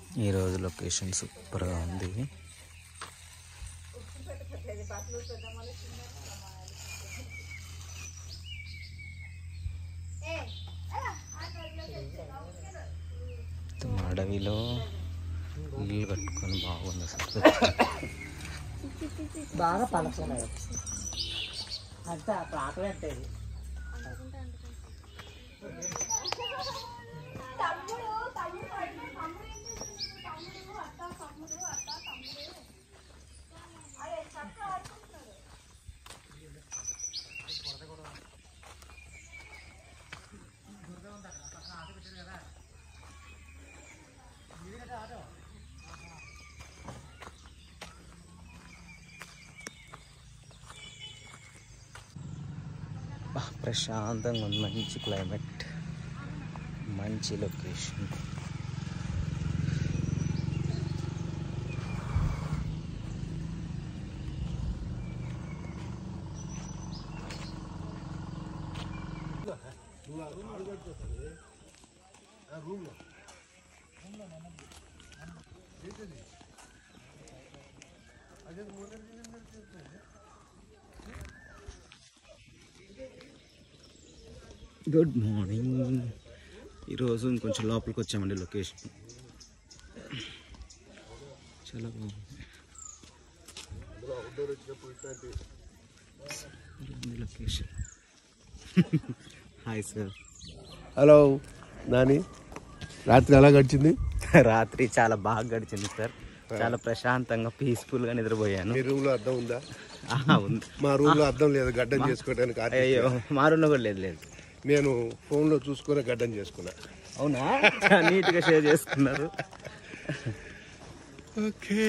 ఈరోజు లొకేషన్ సూపర్గా ఉంది మొత్తం అడవిలో ఇల్లు కట్టుకొని బాగుంది అసలు బాగా పలకలేదు అంతా ప్రాకలు పెట్టేది బా, ప్రశాంతంగా ఉంది మంచి క్లైమేట్ మంచి లొకేషన్ గుడ్ మార్నింగ్ ఈరోజు ఇంకొంచెం లోపలికి వచ్చామండి లొకేషన్ చాలా బాగుంది బాగుంది location hi sir hello Nani రాత్రి ఎలా గడిచింది రాత్రి చాలా బాగా గడిచింది సార్ చాలా ప్రశాంతంగా పీస్ఫుల్గా నిద్రపోయాను మీ రూమ్ లో అద్దం ఉందా ఆహా, ఉంది మా రూమ్ లో అద్దం లేదు గడ్డం చేసుకోవడానికి ఆర్టిస్ట్. అయ్యో మారున్న కూడా లేదు లేదు నేను ఫోన్ లో చూసుకునే గడ్డం చేసుకున్నా అవునా నీట్గా షేర్ చేసుకున్నారు ఓకే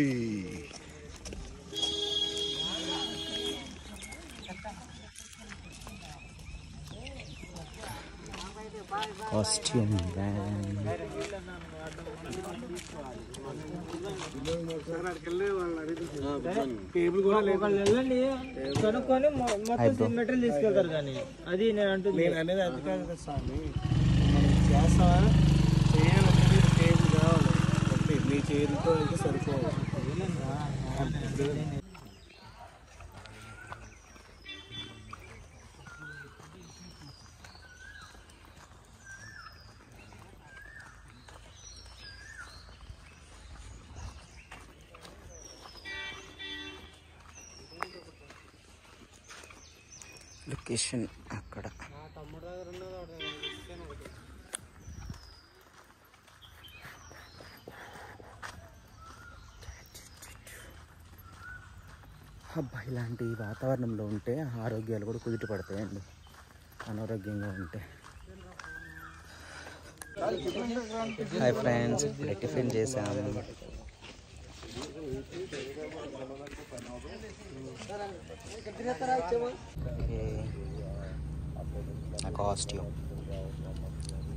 కాస్ట్యూమ్ బ్రాండ్ వెళ్ళండి కనుక్కొని మొ- మొత్తం మెటీరియల్ తీసుకెళ్తారు కానీ అది నేను అంటుంది నేను అనేది అది కాదు కదా స్వామి మనం చేస్తావా చేయాలంటే టేబుల్ కావాలి ఒకటి మీ చేతితో అయితే సరిపోవాలి లొకేషన్ అక్కడ మా తమ్ముడు దగ్గర ఉన్నది ఒకటి నేను ఇస్తాను ఒకటి అబ్బా ఇలాంటి వాతావరణంలో ఉంటే ఆరోగ్యాలు కూడా కుదుట పడతాయండి అనారోగ్యంగా ఉంటే హాయ్ ఫ్రెండ్స్ ఇప్పుడే టిఫిన్ చేసాము ఓకే నా కాస్ట్యూమ్